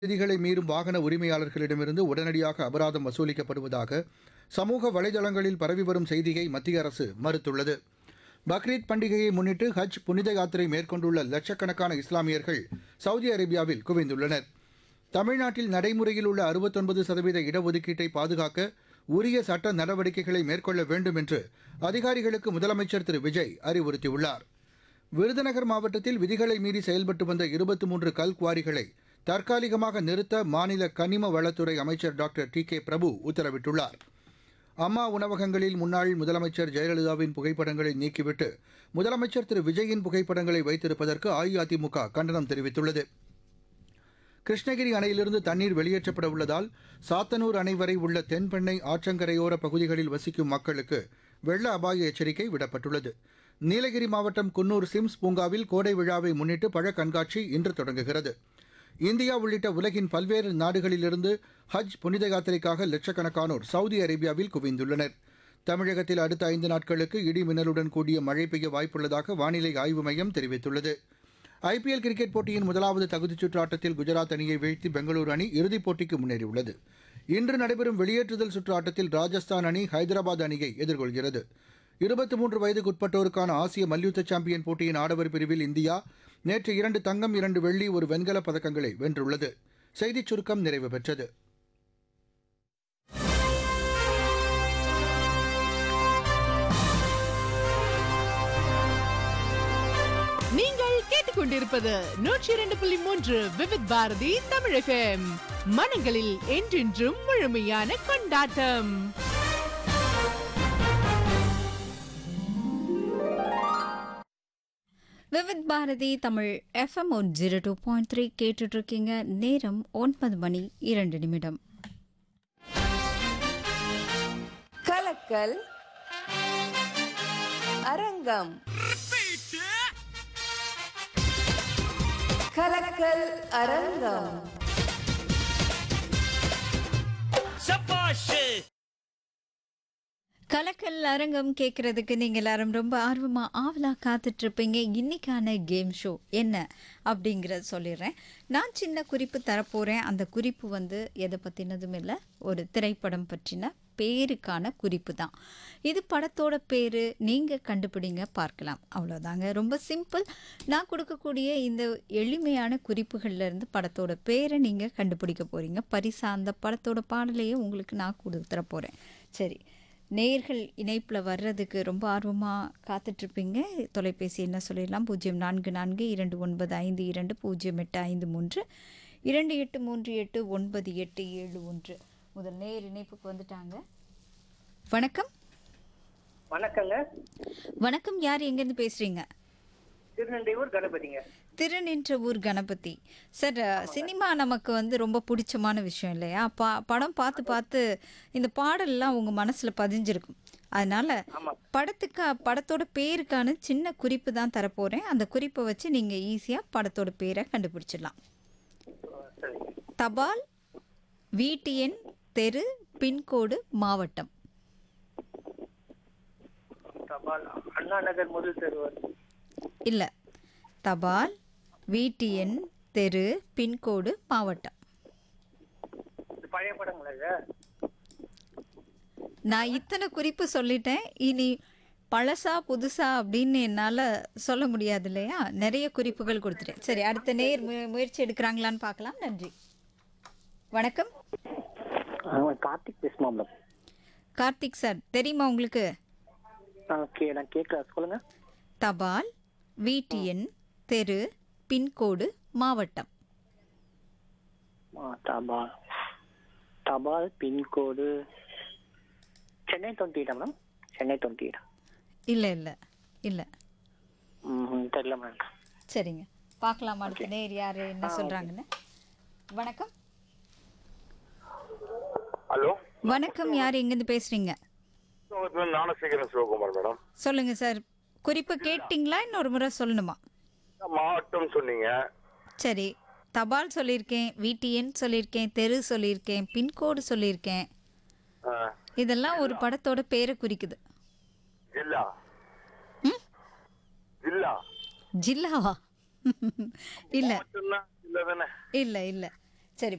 விதிகளை மீறும் வாகன உரிமையாளர்களிடமிருந்து உடனடியாக அபராதம் வசூலிக்கப்படுவதாக சமூக வலைதளங்களில் பரவி வரும் செய்தியை மத்திய அரசு மறுத்துள்ளது பக்ரீத் பண்டிகையை முன்னிட்டு ஹஜ் புனித யாத்திரை மேற்கொண்டுள்ள லட்சக்கணக்கான இஸ்லாமியர்கள் சவுதி அரேபியாவில் குவிந்துள்ளனர் தமிழ்நாட்டில் நடைமுறையில் உள்ள அறுபத்தொன்பது சதவீத இடஒதுக்கீட்டை பாதுகாக்க உரிய சட்ட நடவடிக்கைகளை மேற்கொள்ள வேண்டும் என்று அதிகாரிகளுக்கு முதலமைச்சர் திரு விஜய் அறிவுறுத்தியுள்ளார் விருதுநகர் மாவட்டத்தில் விதிகளை மீறி செயல்பட்டு வந்த இருபத்தி மூன்று கல் குவாரிகளை தற்காலிகமாக நிறுத்த மாநில கனிம வளத்துறை அமைச்சர் டாக்டர் டி கே பிரபு உத்தரவிட்டுள்ளார் அம்மா உணவகங்களில் முன்னாள் முதலமைச்சர் ஜெயலலிதாவின் புகைப்படங்களை நீக்கிவிட்டு முதலமைச்சர் திரு விஜயின் புகைப்படங்களை வைத்திருப்பதற்கு அஇஅதிமுக கண்டனம் தெரிவித்துள்ளது கிருஷ்ணகிரி அணையிலிருந்து தண்ணீர் வெளியேற்றப்பட உள்ளதால் சாத்தனூர் அணை வரை உள்ள தென்பெண்ணை ஆற்றங்கரையோர பகுதிகளில் வசிக்கும் மக்களுக்கு வெள்ள அபாய எச்சரிக்கை விடப்பட்டுள்ளது நீலகிரி மாவட்டம் குன்னூர் சிம்ஸ் பூங்காவில் கோடை விழாவை முன்னிட்டு பழ கண்காட்சி இன்று தொடங்குகிறது இந்தியா உள்ளிட்ட உலகின் பல்வேறு நாடுகளிலிருந்து ஹஜ் புனித யாத்திரைக்காக லட்சக்கணக்கானோர் சவுதி அரேபியாவில் குவிந்துள்ளனர் தமிழகத்தில் அடுத்த ஐந்து நாட்களுக்கு இடி மின்னலுடன் கூடிய மழை பெய்ய வாய்ப்புள்ளதாக வானிலை ஆய்வு மையம் தெரிவித்துள்ளது ஐபிஎல் கிரிக்கெட் போட்டியின் முதலாவது தகுதிச் சுற்று ஆட்டத்தில் குஜராத் அணியை வீழ்த்தி பெங்களூரு அணி இறுதிப் போட்டிக்கு முன்னேறியுள்ளது இன்று நடைபெறும் வெளியேற்றுதல் சுற்று ஆட்டத்தில் ராஜஸ்தான் அணி ஹைதராபாத் அணியை எதிர்கொள்கிறது இருபத்தி மூன்று வயதுக்குட்பட்டோருக்கான ஆசிய மல்யுத்த சாம்பியன் போட்டியின் ஆடவர் பிரிவில் இந்தியா நேற்று இரண்டு தங்கம் இரண்டு வெள்ளி ஒரு வெண்கலப் பதக்கங்களை வென்றுள்ளது செய்திச் சுருக்கம் நிறைவு பெற்றது நீங்கள் கேட்டுக்கொண்டிருப்பது நூற்றி இரண்டு புள்ளி மூன்று விவித் பாரதி தமிழ் எஃப்எம் மனங்களில் என்றென்றும் முழுமையான கொண்டாட்டம் Vividh Bharati Tamil FM one zero two point three கேட்டுட்ருக்கீங்க நேரம் ஒன்பது மணி இரண்டு நிமிடம் கலக்கல் அரங்கம் கலக்கல் அரங்கம் கலக்கல் அரங்கம் கேட்கறதுக்கு நீங்க எல்லாரும் ரொம்ப ஆர்வமா ஆவலா காத்துட்டு இருப்பீங்க இன்னைக்கான கேம் ஷோ என்ன அப்படிங்கறத சொல்லிடுறேன் நான் சின்ன குறிப்பு தரப்போறேன் அந்த குறிப்பு வந்து எதை பத்தினதும் இல்லை ஒரு திரைப்படம் பற்றின பேருக்கான குறிப்பு தான் இது படத்தோட பேரு நீங்க கண்டுபிடிங்க பார்க்கலாம் அவ்வளோதாங்க ரொம்ப சிம்பிள் நான் கொடுக்கக்கூடிய இந்த எளிமையான குறிப்புகள்ல இருந்து படத்தோட பேரை நீங்க கண்டுபிடிக்க போறீங்க பரிசா அந்த படத்தோட பாடலையே உங்களுக்கு நான் கொடுத்துற போறேன் சரி நேர்கள் இணைப்பில் வர்றதுக்கு ரொம்ப ஆர்வமாக காத்துட்ருப்பீங்க தொலைபேசி என்ன சொல்லிடலாம் பூஜ்ஜியம் நான்கு நான்கு இரண்டு ஒன்பது ஐந்து இரண்டு பூஜ்ஜியம் எட்டு ஐந்து மூன்று இரண்டு எட்டு மூன்று எட்டு ஒன்பது எட்டு ஏழு ஒன்று முதல் நேர் இணைப்புக்கு வந்துட்டாங்க வணக்கம் வணக்கங்க வணக்கம் யார் எங்கேருந்து பேசுகிறீங்க திருநெல்வேலூர் கணபதிங்க திருநின்ற ஊர் கணபதி சார் சினிமா நமக்கு வந்து ரொம்ப பிடிச்சமான விஷயம் இல்லையா பா படம் பார்த்து பார்த்து இந்த பாடல்லாம் உங்கள் மனசில் பதிஞ்சிருக்கும் அதனால ஆமா. படத்துக்கு படத்தோட பேருக்கான சின்ன குறிப்பு தான் தரப்போகிறேன் அந்த குறிப்பை வச்சு நீங்கள் ஈஸியாக படத்தோட பேரை கண்டுபிடிச்சிடலாம் சரிங்க தபால் வீட்டு எண் தெரு பின்கோடு மாவட்டம் தபால் அண்ணா நகர் முதல் தெருவர் இல்லை தபால் வீட்டு எண் தெரு பின்கோடு மாவட்டம் இது பழைய படங்களா இது நான் இத்தனை குறிப்பு சொல்லிட்டேன் இனி பழசா புதுசா அப்படின்னு என்னால் சொல்ல முடியாது இல்லையா நிறைய குறிப்புகள் கொடுத்துட்டேன் சரி அடுத்த நேர் மு- முயற்சி எடுக்கிறாங்களான்னு பார்க்கலாம் நன்றி வணக்கம் கார்த்திக் பேசுமா மேடம் கார்த்திக் சார் தெரியுமா உங்களுக்கு ஓகே நான் கேட்கல சொல்லுங்க தபால் வீட்டு எண் தெரு பின்கோடு மாவட்டம் ஆ, தபால் தபால் பின்கோடு சென்னை டுவெண்ட்டி எயிட்டா மேடம் சென்னை டுவெண்ட்டி எயிட் இல்லை இல்லை இல்லை ம் தெரியல மேடம் சரிங்க பார்க்கலாம் அடுத்த நேர் யார் என்ன சொல்கிறாங்கன்னு வணக்கம் ஹலோ வணக்கம் யார் எங்கேருந்து பேசுகிறீங்க ஞானசேகரன் சிவகுமார் மேடம் சொல்லுங்க சார் குறிப்பு கேட்டிங்களா இன்னொரு முறை சொல்லணுமா மாவட்டம் சொன்னீங்க சரி தபால் சொல்லியிருக்கேன் வீட்டு எண் சொல்லியிருக்கேன் தெரு சொல்லியிருக்கேன் பின்கோடு சொல்லியிருக்கேன் ஆ, இதெல்லாம் ஒரு படத்தோட பேரை குறிக்குது ஜில்லா ம்? ஜில்லா ஜில்லாவா இல்லை மாவட்டம்னா ஜில்லா தானே இல்லை இல்லை